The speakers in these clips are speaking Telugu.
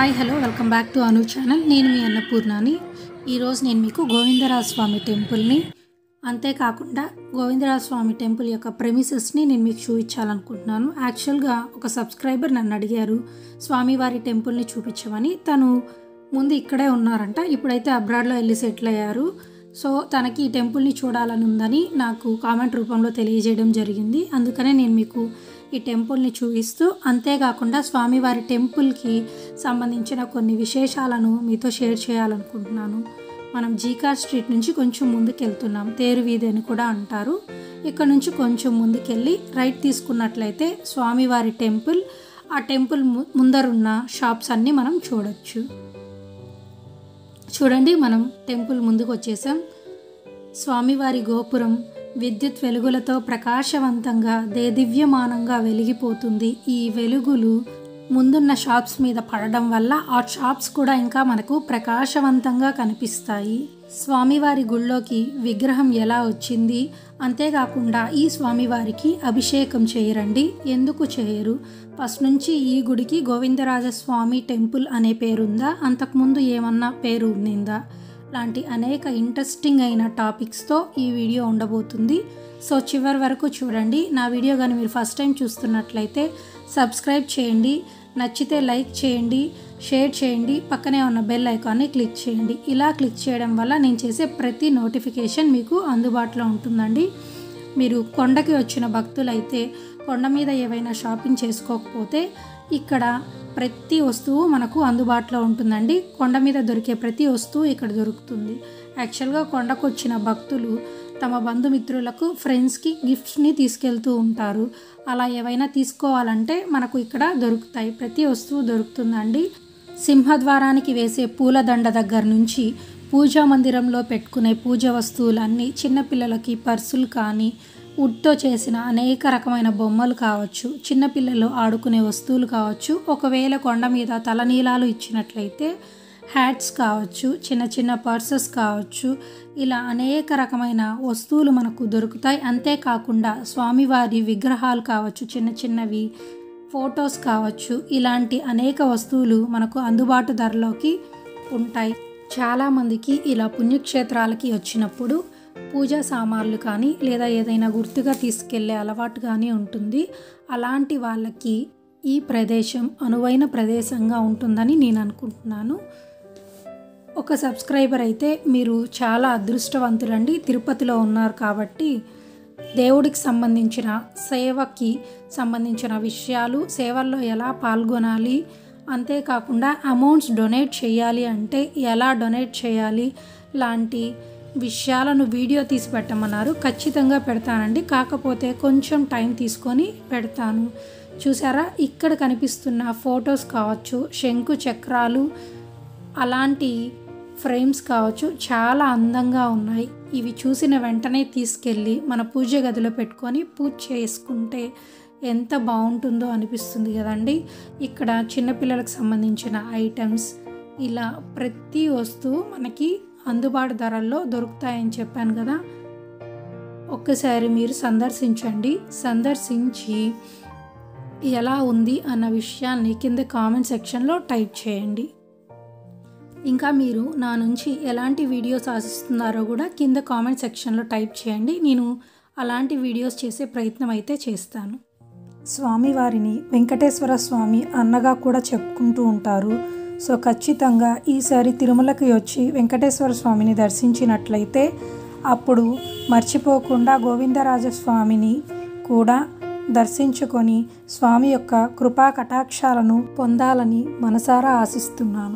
hi hello welcome back to Anu channel నేను మీ అన్నపూర్ణాని ఈరోజు నేను మీకు గోవిందరాజ స్వామి టెంపుల్ని అంతేకాకుండా గోవిందరాజ స్వామి టెంపుల్ యొక్క ప్రెమిసెస్ని నేను మీకు చూపించాలనుకుంటున్నాను యాక్చువల్గా ఒక సబ్స్క్రైబర్ నన్ను అడిగారు స్వామివారి టెంపుల్ని చూపించమని తను ముందు ఇక్కడే ఉన్నారంట ఇప్పుడైతే అబ్రాడ్లో వెళ్ళి సెటిల్ అయ్యారు సో తనకి ఈ టెంపుల్ని చూడాలని ఉందని నాకు కామెంట్ రూపంలో తెలియజేయడం జరిగింది అందుకనే నేను మీకు ఈ టెంపుల్ని చూపిస్తూ అంతేకాకుండా స్వామివారి టెంపుల్కి సంబంధించిన కొన్ని విశేషాలను మీతో షేర్ చేయాలనుకుంటున్నాను మనం జీకా స్ట్రీట్ నుంచి కొంచెం ముందుకు వెళ్తున్నాం తేరు వీధి అని కూడా అంటారు ఇక్కడ నుంచి కొంచెం ముందుకెళ్ళి రైట్ తీసుకున్నట్లయితే స్వామివారి టెంపుల్ ఆ టెంపుల్ ము- ముందరున్న షాప్స్ అన్నీ మనం చూడొచ్చు చూడండి మనం టెంపుల్ ముందుకు వచ్చేసాం స్వామివారి గోపురం విద్యుత్ వెలుగులతో ప్రకాశవంతంగా దేదివ్యమానంగా వెలిగిపోతుంది ఈ వెలుగులు ముందున్న షాప్స్ మీద పడడం వల్ల ఆ షాప్స్ కూడా ఇంకా మనకు ప్రకాశవంతంగా కనిపిస్తాయి స్వామివారి గుళ్ళోకి విగ్రహం ఎలా వచ్చింది అంతేకాకుండా ఈ స్వామివారికి అభిషేకం చేయరండి ఎందుకు చేయరు ఫస్ట్ నుంచి ఈ గుడికి గోవిందరాజ స్వామి టెంపుల్ అనే పేరుందా అంతకుముందు ఏమన్నా పేరు ఉండిందా లాంటి అనేక ఇంట్రెస్టింగ్ అయిన టాపిక్స్తో ఈ వీడియో ఉండబోతుంది సో చివరి వరకు చూడండి నా వీడియో కానీ మీరు ఫస్ట్ టైం చూస్తున్నట్లయితే సబ్స్క్రైబ్ చేయండి నచ్చితే లైక్ చేయండి షేర్ చేయండి పక్కనే ఉన్న బెల్ ఐకాన్ని క్లిక్ చేయండి ఇలా క్లిక్ చేయడం వల్ల నేను చేసే ప్రతి నోటిఫికేషన్ మీకు అందుబాటులో ఉంటుందండి మీరు కొండకి వచ్చిన భక్తులైతే కొండ మీద ఏవైనా షాపింగ్ చేసుకోకపోతే ఇక్కడ ప్రతి వస్తువు మనకు అందుబాటులో ఉంటుందండి కొండ మీద దొరికే ప్రతి వస్తువు ఇక్కడ దొరుకుతుంది యాక్చువల్గా కొండకు వచ్చిన భక్తులు తమ బంధుమిత్రులకు ఫ్రెండ్స్కి గిఫ్ట్స్ని తీసుకెళ్తూ ఉంటారు అలా ఏవైనా తీసుకోవాలంటే మనకు ఇక్కడ దొరుకుతాయి ప్రతి వస్తువు దొరుకుతుందండి సింహద్వారానికి వేసే పూలదండ దగ్గర నుంచి పూజా మందిరంలో పెట్టుకునే పూజ వస్తువులన్నీ చిన్నపిల్లలకి పర్సులు కానీ వుడ్తో చేసిన అనేక రకమైన బొమ్మలు కావచ్చు చిన్నపిల్లలు ఆడుకునే వస్తువులు కావచ్చు ఒకవేళ కొండ మీద తలనీలాలు ఇచ్చినట్లయితే హ్యాట్స్ కావచ్చు చిన్న చిన్న పర్సెస్ కావచ్చు ఇలా అనేక రకమైన వస్తువులు మనకు దొరుకుతాయి అంతేకాకుండా స్వామివారి విగ్రహాలు కావచ్చు చిన్న చిన్నవి ఫొటోస్ కావచ్చు ఇలాంటి అనేక వస్తువులు మనకు అందుబాటు ధరలోకి ఉంటాయి చాలామందికి ఇలా పుణ్యక్షేత్రాలకి వచ్చినప్పుడు పూజా సామాన్లు కానీ లేదా ఏదైనా గుర్తుగా తీసుకెళ్లే అలవాటు కానీ ఉంటుంది అలాంటి వాళ్ళకి ఈ ప్రదేశం అనువైన ప్రదేశంగా ఉంటుందని నేను అనుకుంటున్నాను ఒక సబ్స్క్రైబర్ అయితే మీరు చాలా అదృష్టవంతులండి తిరుపతిలో ఉన్నారు కాబట్టి దేవుడికి సంబంధించిన సేవకి సంబంధించిన విషయాలు సేవల్లో ఎలా పాల్గొనాలి అంతేకాకుండా అమౌంట్స్ డొనేట్ చేయాలి అంటే ఎలా డొనేట్ చేయాలి లాంటి విషయాలను వీడియో తీసి పెట్టమన్నారు ఖచ్చితంగా పెడతానండి కాకపోతే కొంచెం టైం తీసుకొని పెడతాను చూసారా ఇక్కడ కనిపిస్తున్న ఫొటోస్ కావచ్చు శంకు చక్రాలు అలాంటి ఫ్రేమ్స్ కావచ్చు చాలా అందంగా ఉన్నాయి ఇవి చూసిన వెంటనే తీసుకెళ్ళి మన పూజ గదిలో పెట్టుకొని పూజ చేసుకుంటే ఎంత బాగుంటుందో అనిపిస్తుంది కదండి ఇక్కడ చిన్నపిల్లలకు సంబంధించిన ఐటమ్స్ ఇలా ప్రతి వస్తువు మనకి అందుబాటు ధరల్లో దొరుకుతాయని చెప్పాను కదా ఒక్కసారి మీరు సందర్శించండి సందర్శించి ఎలా ఉంది అన్న విషయాన్ని కింద కామెంట్ సెక్షన్లో టైప్ చేయండి ఇంకా మీరు నా నుంచి ఎలాంటి వీడియోస్ ఆశిస్తున్నారో కూడా కింద కామెంట్ సెక్షన్లో టైప్ చేయండి నేను అలాంటి వీడియోస్ చేసే ప్రయత్నం అయితే చేస్తాను స్వామివారిని వెంకటేశ్వర స్వామి అన్నగా కూడా చెప్పుకుంటూ ఉంటారు సో ఖచ్చితంగా ఈసారి తిరుమలకి వచ్చి వెంకటేశ్వర స్వామిని దర్శించినట్లయితే అప్పుడు మర్చిపోకుండా గోవిందరాజ స్వామిని కూడా దర్శించుకొని స్వామి యొక్క కృపా కటాక్షాలను పొందాలని మనసారా ఆశిస్తున్నాను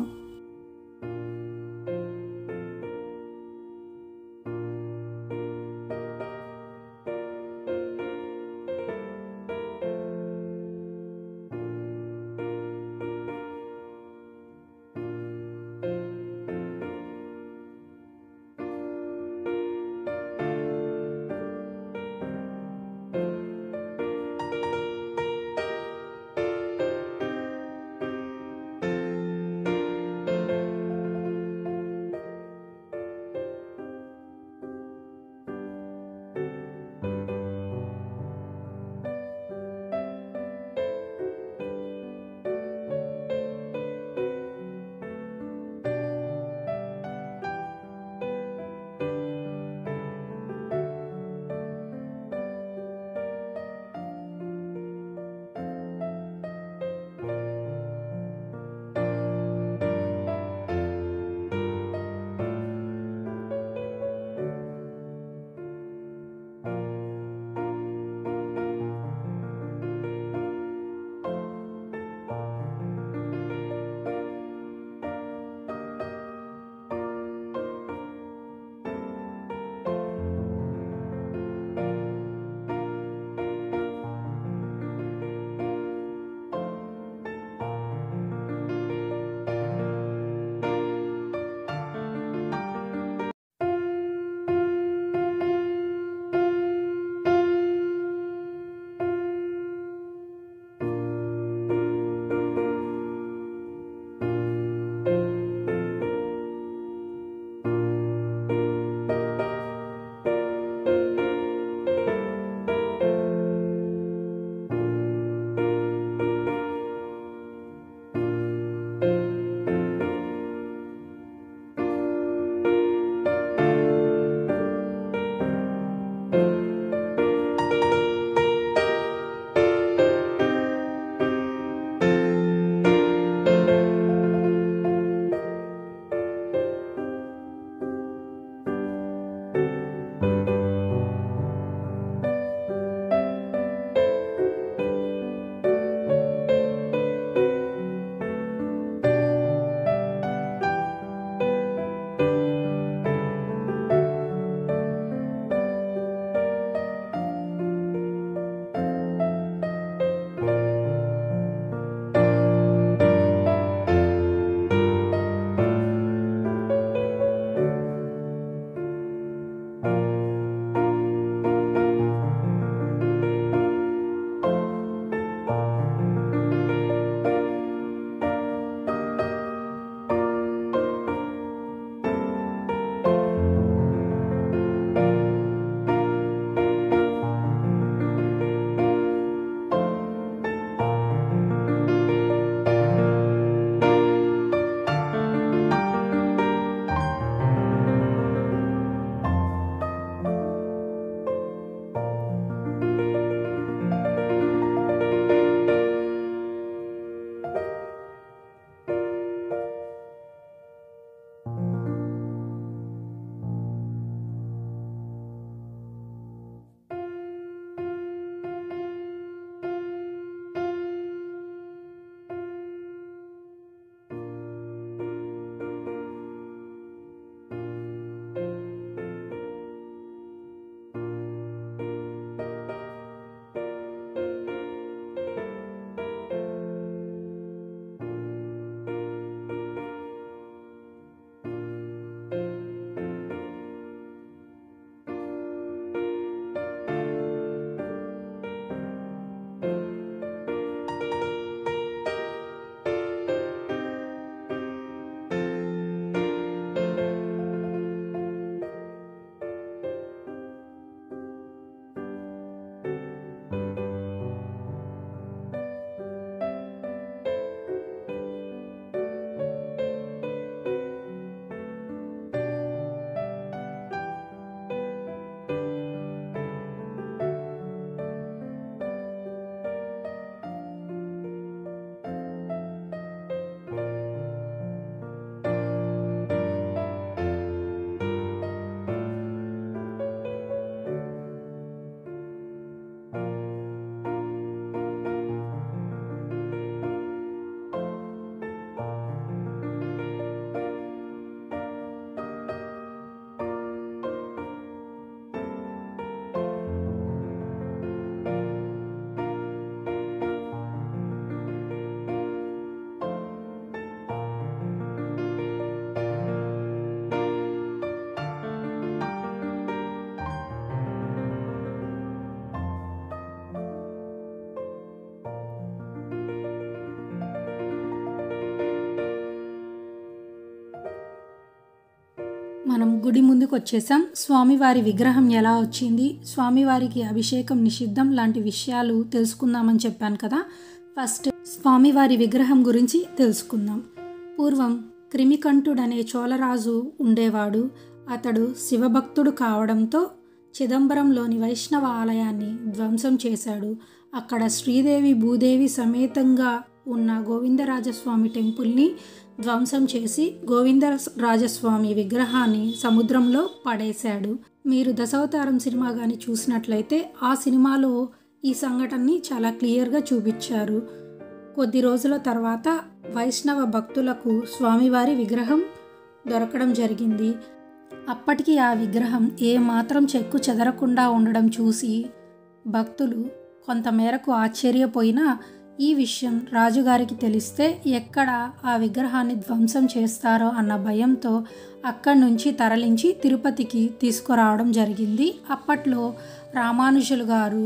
మనం గుడి ముందుకు వచ్చేసాం స్వామివారి విగ్రహం ఎలా వచ్చింది స్వామివారికి అభిషేకం నిషిద్ధం లాంటి విషయాలు తెలుసుకుందామని చెప్పాను కదా ఫస్ట్ స్వామివారి విగ్రహం గురించి తెలుసుకుందాం పూర్వం క్రిమికంఠుడనే చోళరాజు ఉండేవాడు అతడు శివభక్తుడు కావడంతో చిదంబరంలోని వైష్ణవ ఆలయాన్ని ధ్వంసం చేశాడు అక్కడ శ్రీదేవి భూదేవి సమేతంగా ఉన్న గోవిందరాజస్వామి టెంపుల్ని ధ్వంసం చేసి గోవిందరాజస్వామి విగ్రహాన్ని సముద్రంలో పడేశాడు మీరు దశావతారం సినిమా కానీ చూసినట్లయితే ఆ సినిమాలో ఈ సంఘటనని చాలా క్లియర్గా చూపించారు కొద్ది రోజుల తర్వాత వైష్ణవ భక్తులకు స్వామివారి విగ్రహం దొరకడం జరిగింది అప్పటికి ఆ విగ్రహం ఏ మాత్రం చెక్కు చెదరకుండా ఉండడం చూసి భక్తులు కొంతమేరకు ఆశ్చర్యపోయినా ఈ విషయం రాజుగారికి తెలిస్తే ఎక్కడ ఆ విగ్రహాన్ని ధ్వంసం చేస్తారో అన్న భయంతో అక్కడి నుంచి తరలించి తిరుపతికి తీసుకురావడం జరిగింది అప్పట్లో రామానుజులు గారు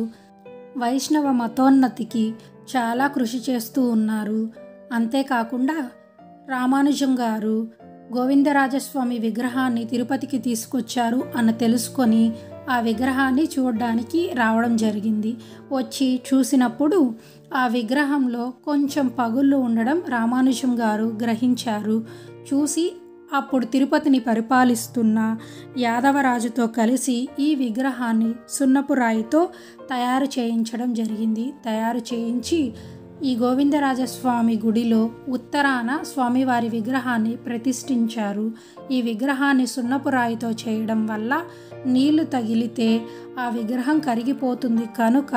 వైష్ణవ మతోన్నతికి చాలా కృషి చేస్తూ ఉన్నారు అంతేకాకుండా రామానుజం గారు గోవిందరాజస్వామి విగ్రహాన్ని తిరుపతికి తీసుకొచ్చారు అని తెలుసుకొని ఆ విగ్రహాన్ని చూడడానికి రావడం జరిగింది వచ్చి చూసినప్పుడు ఆ విగ్రహంలో కొంచెం పగుళ్ళు ఉండడం రామానుజం గారు గ్రహించారు చూసి అప్పుడు తిరుపతిని పరిపాలిస్తున్న యాదవరాజుతో కలిసి ఈ విగ్రహాన్ని సున్నపు రాయితో తయారు చేయించడం జరిగింది తయారు చేయించి ఈ గోవిందరాజస్వామి గుడిలో ఉత్తరాన స్వామివారి విగ్రహాన్ని ప్రతిష్ఠించారు ఈ విగ్రహాన్ని సున్నపు రాయితో చేయడం వల్ల నీళ్లు తగిలితే ఆ విగ్రహం కరిగిపోతుంది కనుక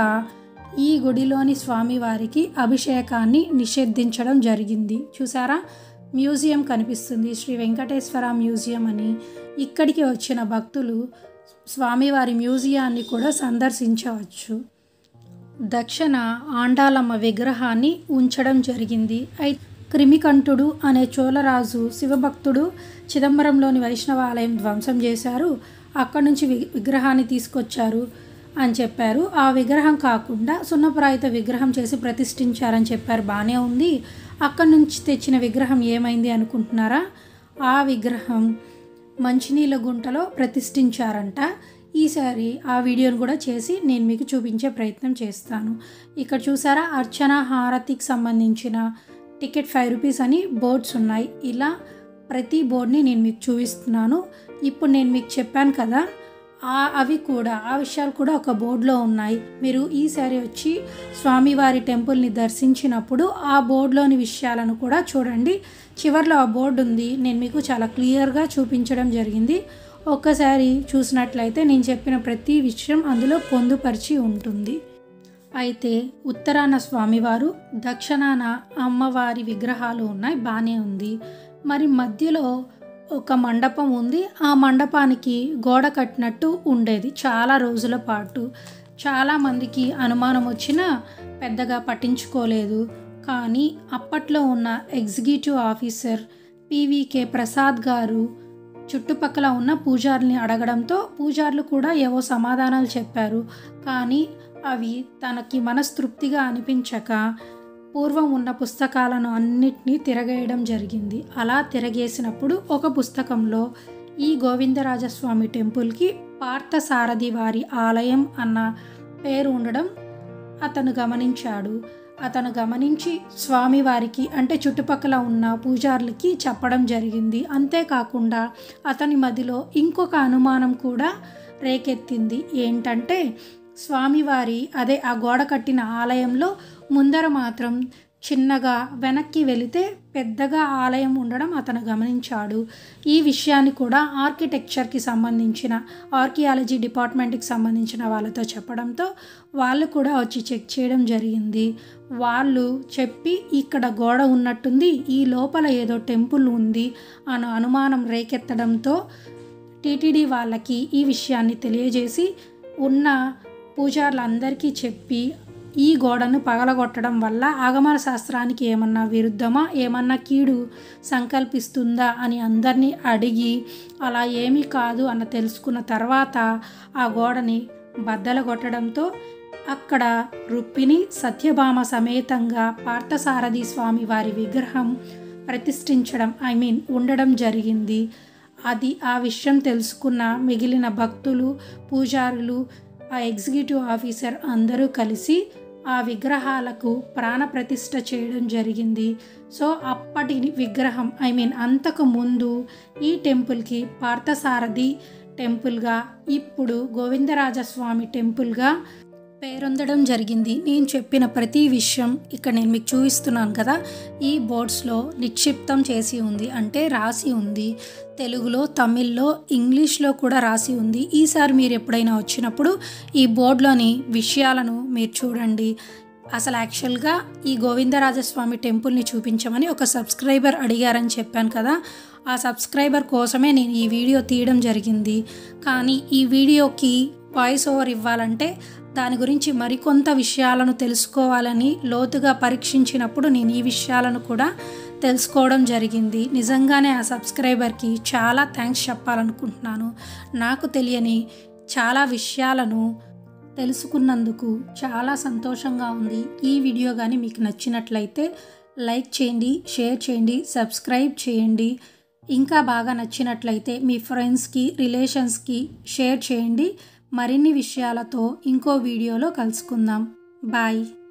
ఈ గుడిలోని స్వామివారికి అభిషేకాన్ని నిషేధించడం జరిగింది చూసారా మ్యూజియం కనిపిస్తుంది శ్రీ వెంకటేశ్వర మ్యూజియం అని ఇక్కడికి వచ్చిన భక్తులు స్వామివారి మ్యూజియాన్ని కూడా సందర్శించవచ్చు దక్షిణ ఆండాలమ్మ విగ్రహాన్ని ఉంచడం జరిగింది అయితే క్రిమికంఠుడు అనే చోళరాజు శివభక్తుడు చిదంబరంలోని వైష్ణవ ఆలయం ధ్వంసం చేశారు అక్కడి నుంచి వి విగ్రహాన్ని తీసుకొచ్చారు అని చెప్పారు ఆ విగ్రహం కాకుండా సున్నపురాయితో విగ్రహం చేసి ప్రతిష్ఠించారని చెప్పారు బాగానే ఉంది అక్కడి నుంచి తెచ్చిన విగ్రహం ఏమైంది అనుకుంటున్నారా ఆ విగ్రహం మంచినీళ్ళ గుంటలో ప్రతిష్ఠించారంట ఈసారి ఆ వీడియోను కూడా చేసి నేను మీకు చూపించే ప్రయత్నం చేస్తాను ఇక్కడ చూసారా అర్చన హారతికి సంబంధించిన టికెట్ ఫైవ్ రూపీస్ అని బోర్డ్స్ ఉన్నాయి ఇలా ప్రతి బోర్డ్ని నేను మీకు చూపిస్తున్నాను ఇప్పుడు నేను మీకు చెప్పాను కదా ఆ అవి కూడా ఆ విషయాలు కూడా ఒక బోర్డులో ఉన్నాయి మీరు ఈసారి వచ్చి స్వామివారి టెంపుల్ని దర్శించినప్పుడు ఆ బోర్డులోని విషయాలను కూడా చూడండి చివర్లో ఆ బోర్డు ఉంది నేను మీకు చాలా క్లియర్గా చూపించడం జరిగింది ఒక్కసారి చూసినట్లయితే నేను చెప్పిన ప్రతి విషయం అందులో పొందుపరిచి ఉంటుంది అయితే ఉత్తరాన స్వామివారు దక్షిణాన అమ్మవారి విగ్రహాలు ఉన్నాయి బాగానే ఉంది మరి మధ్యలో ఒక మండపం ఉంది ఆ మండపానికి గోడ కట్టినట్టు ఉండేది చాలా రోజుల పాటు చాలామందికి అనుమానం వచ్చినా పెద్దగా పట్టించుకోలేదు కానీ అప్పట్లో ఉన్న ఎగ్జిక్యూటివ్ ఆఫీసర్ పివికే ప్రసాద్ గారు చుట్టుపక్కల ఉన్న పూజారుల్ని అడగడంతో పూజారులు కూడా ఏవో సమాధానాలు చెప్పారు కానీ అవి తనకి మనస్తృప్తిగా అనిపించక పూర్వం ఉన్న పుస్తకాలను అన్నిటినీ తిరగేయడం జరిగింది అలా తిరగేసినప్పుడు ఒక పుస్తకంలో ఈ గోవిందరాజస్వామి టెంపుల్కి పార్థసారథి వారి ఆలయం అన్న పేరు ఉండడం అతను గమనించాడు అతను గమనించి స్వామివారికి అంటే చుట్టుపక్కల ఉన్న పూజారులకి చెప్పడం జరిగింది అంతేకాకుండా అతని మదిలో ఇంకొక అనుమానం కూడా రేకెత్తింది ఏంటంటే స్వామివారి అదే ఆ గోడ కట్టిన ఆలయంలో ముందర మాత్రం చిన్నగా వెనక్కి వెళితే పెద్దగా ఆలయం ఉండడం అతను గమనించాడు ఈ విషయాన్ని కూడా ఆర్కిటెక్చర్కి సంబంధించిన ఆర్కియాలజీ డిపార్ట్మెంట్కి సంబంధించిన వాళ్ళతో చెప్పడంతో వాళ్ళు కూడా వచ్చి చెక్ చేయడం జరిగింది వాళ్ళు చెప్పి ఇక్కడ గోడ ఉన్నట్టుంది ఈ లోపల ఏదో టెంపుల్ ఉంది అను అనుమానం రేకెత్తడంతో టీటీడీ వాళ్ళకి ఈ విషయాన్ని తెలియజేసి ఉన్న పూజారులందరికీ చెప్పి ఈ గోడను పగలగొట్టడం వల్ల ఆగమన శాస్త్రానికి ఏమన్నా విరుద్ధమా ఏమన్నా కీడు సంకల్పిస్తుందా అని అందరినీ అడిగి అలా ఏమీ కాదు అన్న తెలుసుకున్న తర్వాత ఆ గోడని బద్దలగొట్టడంతో అక్కడ రుక్మిణి సత్యభామ సమేతంగా పార్థసారథి స్వామి వారి విగ్రహం ప్రతిష్ఠించడం ఐ మీన్ ఉండడం జరిగింది అది ఆ విషయం తెలుసుకున్న మిగిలిన భక్తులు పూజారులు ఆ ఎగ్జిక్యూటివ్ ఆఫీసర్ అందరూ కలిసి ఆ విగ్రహాలకు ప్రాణప్రతిష్ఠ చేయడం జరిగింది సో అప్పటి విగ్రహం ఐ మీన్ అంతకు ముందు ఈ టెంపుల్కి పార్థసారథి టెంపుల్గా ఇప్పుడు గోవిందరాజస్వామి టెంపుల్గా పేరొందడం జరిగింది నేను చెప్పిన ప్రతి విషయం ఇక్కడ నేను మీకు చూపిస్తున్నాను కదా ఈ బోర్డ్స్లో నిక్షిప్తం చేసి ఉంది అంటే రాసి ఉంది తెలుగులో తమిళ్లో ఇంగ్లీష్లో కూడా రాసి ఉంది ఈసారి మీరు ఎప్పుడైనా వచ్చినప్పుడు ఈ బోర్డులోని విషయాలను మీరు చూడండి అసలు యాక్చువల్గా ఈ గోవిందరాజస్వామి టెంపుల్ని చూపించమని ఒక సబ్స్క్రైబర్ అడిగారని చెప్పాను కదా ఆ సబ్స్క్రైబర్ కోసమే నేను ఈ వీడియో తీయడం జరిగింది కానీ ఈ వీడియోకి వాయిస్ ఓవర్ ఇవ్వాలంటే దాని గురించి మరికొంత విషయాలను తెలుసుకోవాలని లోతుగా పరీక్షించినప్పుడు నేను ఈ విషయాలను కూడా తెలుసుకోవడం జరిగింది నిజంగానే ఆ సబ్స్క్రైబర్కి చాలా థ్యాంక్స్ చెప్పాలనుకుంటున్నాను నాకు తెలియని చాలా విషయాలను తెలుసుకున్నందుకు చాలా సంతోషంగా ఉంది ఈ వీడియో కానీ మీకు నచ్చినట్లయితే లైక్ చేయండి షేర్ చేయండి సబ్స్క్రైబ్ చేయండి ఇంకా బాగా నచ్చినట్లయితే మీ ఫ్రెండ్స్కి రిలేషన్స్కి షేర్ చేయండి మరిన్ని విషయాలతో ఇంకో వీడియోలో కలుసుకుందాం బాయ్